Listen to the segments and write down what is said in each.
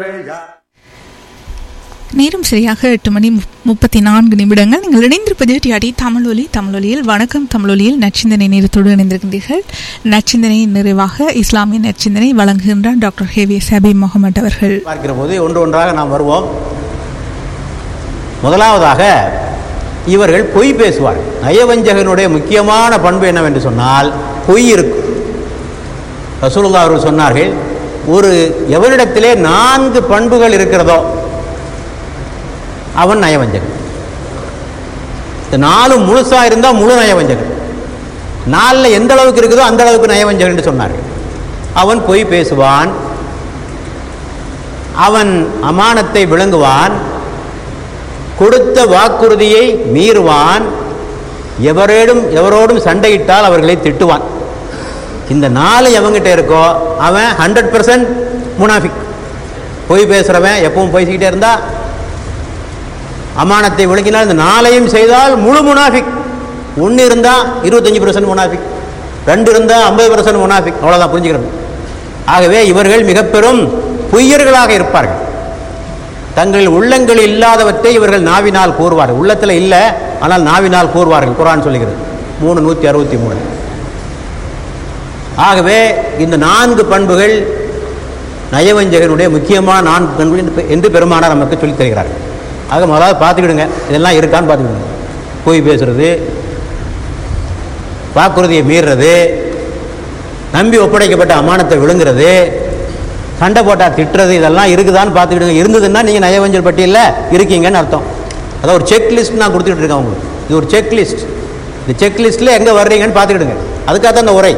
நேரம் சரியாக எட்டு மணி முப்- முப்பத்தி நான்கு நிமிடங்கள் நீங்கள் இணைந்திருப்பது டிஆடி தமிழொலி தமிழொலியில் வணக்கம் தமிழொலியில் நச்சிந்தனை நேரத்தோடு இணைந்திருக்கின்றீர்கள் நச்சிந்தனை நிறைவாக இஸ்லாமிய நச்சிந்தனை வழங்குகின்றார் டாக்டர் ஹேவி சபி முகமது அவர்கள் பார்க்கிற போது ஒன்று ஒன்றாக நாம் வருவோம் முதலாவதாக இவர்கள் பொய் பேசுவார்கள் நயவஞ்சகனுடைய முக்கியமான பண்பு என்னவென்று சொன்னால் பொய் இருக்கும் ரசூலுல்லாஹ் அவர்கள் சொன்னார்கள் ஒரு எவரிடத்திலே நான்கு பண்புகள் இருக்கிறதோ அவன் நயவஞ்சகன் இந்த நாலு முழுசா இருந்தால் முழு நயவஞ்சகன் நாலில் எந்த அளவுக்கு இருக்குதோ அந்த அளவுக்கு நயவஞ்சகன் என்று சொன்னார்கள் அவன் பொய் பேசுவான் அவன் அமானத்தை விளங்குவான் கொடுத்த வாக்குறுதியை மீறுவான் எவரேடும் எவரோடும் சண்டையிட்டால் அவர்களை திட்டுவான் இந்த நாலு எவங்கிட்ட இருக்கோ அவன் ஹண்ட்ரட் பர்சன்ட் முனாஃபிக் பொய் பேசுகிறவன் எப்பவும் பேசிக்கிட்டே இருந்தா அமானத்தை விளக்கினால் இந்த நாளையும் செய்தால் முழு முனாஃபிக் ஒன்று இருந்தால் இருபத்தஞ்சி பர்சன்ட் முனாஃபிக் ரெண்டு இருந்தால் ஐம்பது பர்சன்ட் முனாஃபிக் அவ்வளோதான் புரிஞ்சுக்கிறது ஆகவே இவர்கள் மிக பெரும் பொய்யர்களாக இருப்பார்கள் தங்கள் உள்ளங்களில் இல்லாதவற்றை இவர்கள் நாவினால் கூறுவார்கள் உள்ளத்தில் இல்லை ஆனால் நாவினால் கூறுவார்கள் குரான் சொல்லுகிறது மூணு நூற்றி அறுபத்தி மூணு ஆகவே இந்த நான்கு பண்புகள் நயவஞ்சகனுடைய முக்கியமான நான்கு பண்புகள் என்று பெ- என்று பெருமானார் நமக்கு சொல்லித் தருகிறார்கள் ஆக முதலாவது பார்த்துக்கிடுங்க இதெல்லாம் இருக்கான்னு பார்த்துக்கிடுங்க பொய் பேசுறது வாக்குறுதியை மீறுறது நம்பி ஒப்படைக்கப்பட்ட அமானத்தை விழுங்குறது சண்டை போட்டால் திட்டுறது இதெல்லாம் இருக்குதான்னு பார்த்துக்கிடுங்க இருந்ததுன்னா நீங்கள் நயவஞ்சல் பட்டியலில் இருக்கீங்கன்னு அர்த்தம் அதான் ஒரு செக் லிஸ்ட் நான் கொடுத்துட்டு இருக்கேன் உங்களுக்கு இது ஒரு செக் லிஸ்ட் இந்த செக் லிஸ்ட்டில் எங்கே வர்றீங்கன்னு பார்த்துக்கிடுங்க அதுக்காக தான் இந்த உரை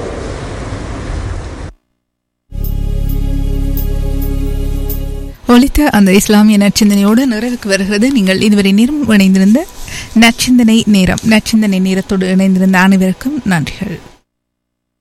ஒலித்த அந்த இஸ்லாமிய நற்சிந்தனையோடு நிறைவுக்கு வருகிறது நீங்கள் இதுவரை நேரம் இணைந்திருந்த நற்சிந்தனை நேரம் நற்சிந்தனை நேரத்தோடு இணைந்திருந்த அனைவருக்கும் நன்றிகள்